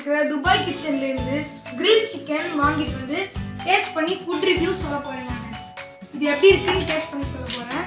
இருக்கிற Dubai கிச்சன்லேருந்து grill chicken வாங்கிட்டு வந்து டேஸ்ட் பண்ணி ஃபுட் ரிவ்யூ சொல்ல போகிறேன் நான் இது எப்படி இருக்குன்னு டேஸ்ட் பண்ணி சொல்ல போகிறேன்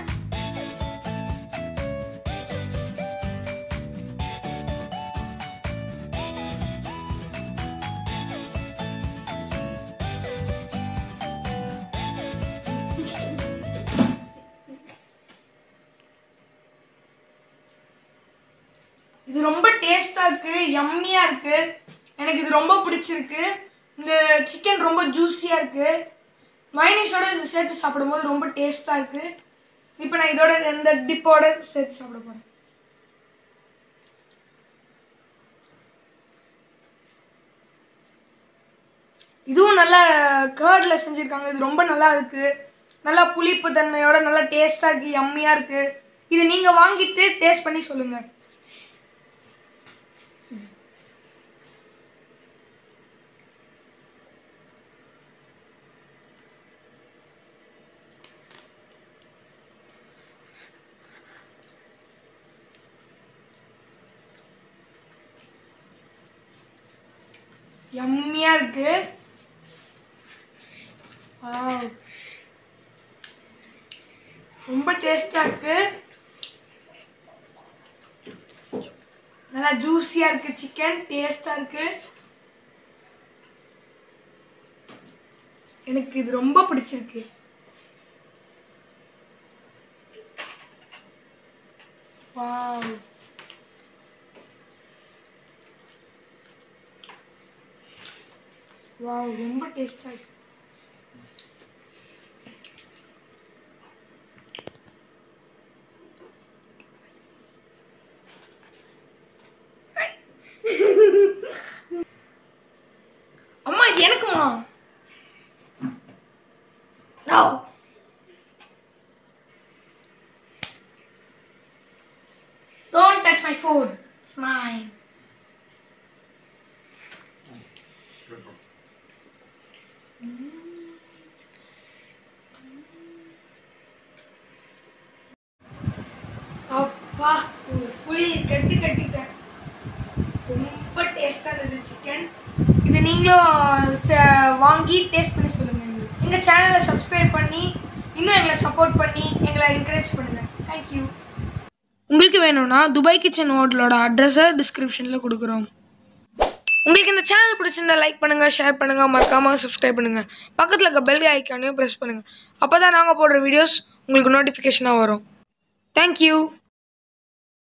இது ரொம்ப டேஸ்டா இருக்கு யம்மியா இருக்கு எனக்கு இது ரொம்ப பிடிச்சிருக்கு இந்த சிக்கன் ரொம்ப ஜூஸியா இருக்கு மைனஸோட இது சேர்த்து சாப்பிடும்போது ரொம்ப டேஸ்டா இருக்கு இப்போ நான் இதோட இந்த டிப்போட சேர்த்து சாப்பிட போறேன் இதுவும் நல்லா கேர்டில் செஞ்சுருக்காங்க இது ரொம்ப நல்லா இருக்கு நல்லா புளிப்பு தன்மையோட நல்லா டேஸ்டாக இருக்கு யம்மியாக இருக்கு இது நீங்கள் வாங்கிட்டு டேஸ்ட் பண்ணி சொல்லுங்கள் யம்மியா இருக்கு Wow. ரொம்ப டேஸ்டா இருக்கு நல்லா ஜூஸியா இருக்கு சிக்கன் டேஸ்டா இருக்கு எனக்கு இது ரொம்ப பிடிச்சிருக்கு வாவ் வாவ் ரொம்ப டேஸ்டா இருக்கு அம்மா இது எனக்குமா No. Don't touch my food. It's mine. அப்பா ஃபுல் கட்டி கட்டிட்டேன் ரொம்ப டேஸ்டாக இருந்தது சிக்கன் இது நீங்களும் ச- வாங்கி டேஸ்ட் பண்ணி சொல்லுங்கள் எங்களுக்கு எங்கள் சேனலை சப்ஸ்கிரைப் பண்ணி இன்னும் எங்களை சப்போர்ட் பண்ணி எங்களை என்கரேஜ் பண்ணுங்கள் தேங்க்யூ உங்களுக்கு வேணும்னா துபாய் கிச்சன் ஹோட்டலோட அட்ரஸை டிஸ்கிரிப்ஷனில் கொடுக்குறோம் உங்களுக்கு இந்த சேனல் பிடிச்சிருந்தா லைக் பண்ணுங்கள் ஷேர் பண்ணுங்கள் மறக்காமல் சப்ஸ்கிரைப் பண்ணுங்கள் பக்கத்தில் இருக்க பெல் ஐக்கானையும் ப்ரெஸ் பண்ணுங்கள் அப்போ தான் நாங்கள் போடுற வீடியோஸ் உங்களுக்கு நோட்டிஃபிகேஷனாக வரும் தேங்க்யூ